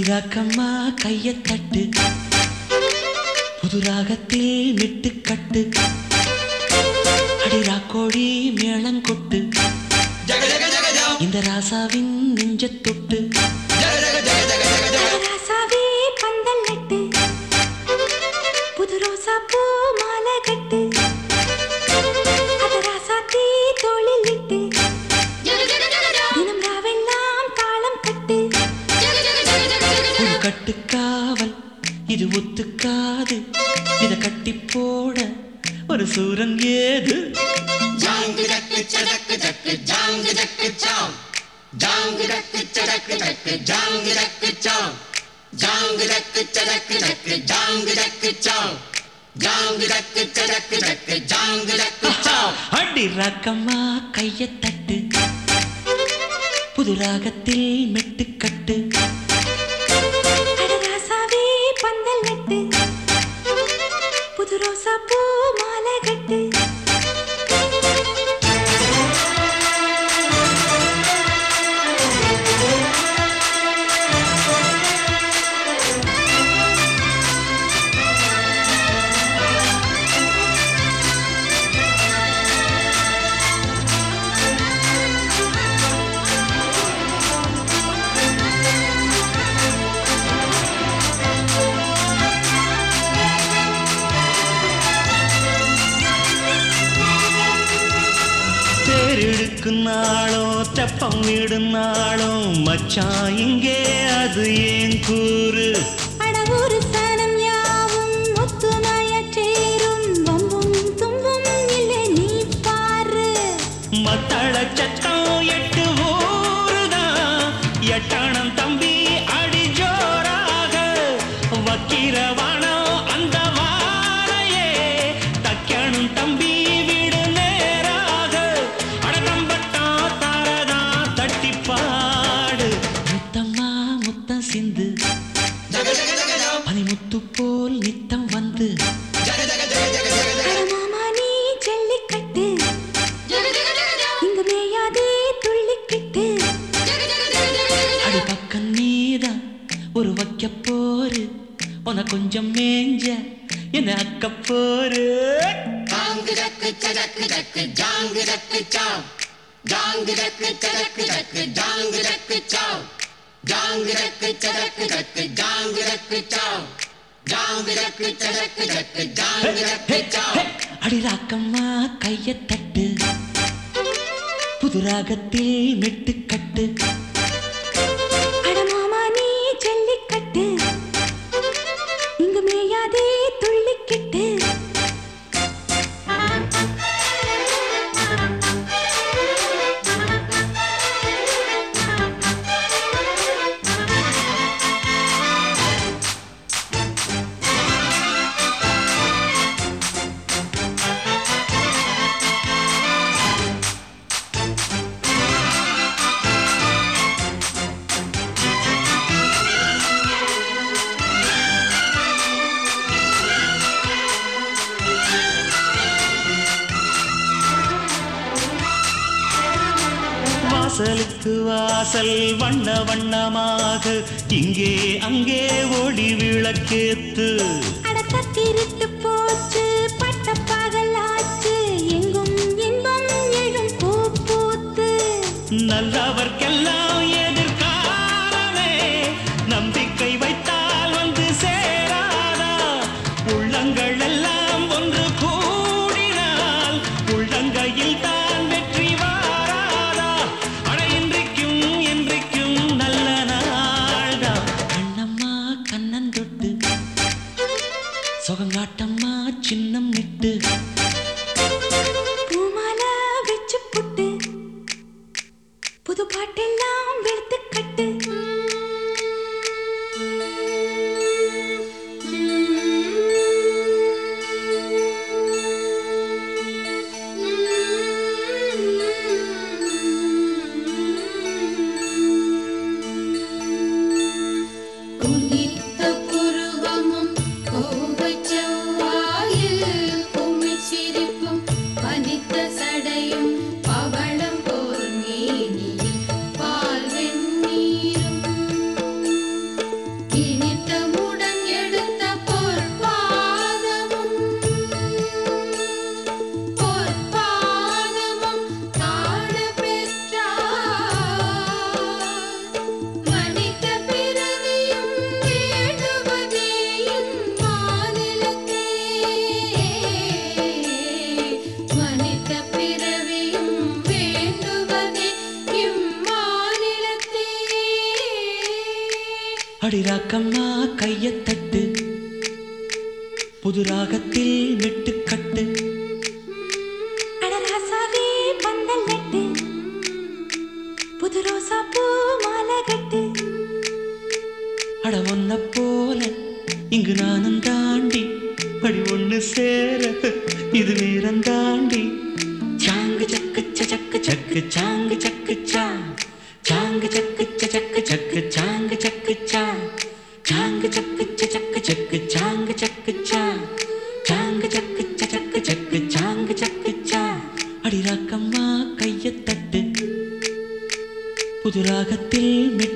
அடிராக்கம்மா கைய தட்டு புது ராகத்தில் மிட்டு கட்டு அடிராக்கோடி மேளங்கொட்டு இந்த ராசாவின் நெஞ்ச தொட்டு ராசாவே பந்தல் நட்டு புது ரோசா பூ மாலை கட்டு அத ராசாத்தி தோளில் இட்டு தினம் ராவெல்லாம் தாளம் கட்டு ஒரு கட்டுக்காவல் இது ஒத்துக்காது இத கட்டி போட ஒரு சூரன் ஏது அடி ராக்கம்மா கைய தட்டு புது ராகத்தில் மெட்டுக்கட்டு அட ராசாவே பந்தல் நட்டு புது ரோசா பூ மாலை கட்டு தேரெடுக்கும் நாளோ தெப்பம் விடும் நாளோ மச்சான் இங்கே அது ஏன் கூறு அட ஒரு சனம் யாவும் ஒத்துமையச் சேரும் வம்பும் தும்பும் இல்லை நீ பாரு மத்தள சத்தம் எட்டு ஊருதான் எட்டணம் தம்பி அடி ஜோராக வக்கிரவானம் அந்த வாரையே தக்கணும் தம்பி விடு நேராக அடக்கம்பட்டம் தாரதா தட்டி பாடு முத்தம்மா முத்தம் சிந்து பனிமுத்து போல் நித்தம் வந்து அட மாமா நீ ஜல்லிக்கட்டு இங்கு மேயாதே துள்ளிக்கிட்டு அடி பக்கம் நீதான் ஒரு வைக்க போரு உன கொஞ்சம் மேஞ்ச என்ன அக்க போரு அடி ராக்கம்மா கைய தட்டு புது ராகத்தில் மெட்டுக்கட்டு அட மாமா நீ ஜல்லிக்கட்டு இங்கு மேயாதே துள்ளிக்கிட்டு வாசலுக்கு வாசல் வண்ண வண்ணமாக இங்கே அங்கே ஒளி விளக்கேத்து அடக்க திருட்டு போச்சு பட்ட பகலாச்சு எங்கும் இன்பம் எழும் பூ பூத்து நல்லவர்க்கெல்லாம் எதிர்காலமே நம்பிக்கை வைத்தால் வந்து சேராதா உள்ளங்கள் எல்லாம் ஒன்று கூடினால் உள்ளங்கையில் தான் வெற்றி வாராதா அட இன்றைக்கும் என்றைக்கும் நல்ல நாள்தான் கண்ணம்மா கண்ணன் தொட்டு அடிராக்கம்மா கையத் தட்டு புது ராகத்தில் மெட்டுக்கட்டு அடராசாவே பந்தல் நட்டு புது ரோசா பூ மாலை கட்டு அட ஒன்ன போல இங்கு நானும் தாண்டி படி ஒண்ணு சேர இது நேரம் தாண்டி சாங்கு சக்கு சக்கு சக்கு சாங்கு சக்கு சா சாங்கு சக்கு சக்கு சக்கு சாங்கு சக்கு சா சாங்கு சக்கு சக்கு சக்கு சாங்கு சக்கு சா சாங்கு சக்கு சக்கு சக்கு சாங்கு சக்கு சா அடி ராக்கம்மா கையத் தட்டு புது ராகத்தில் மெட்டு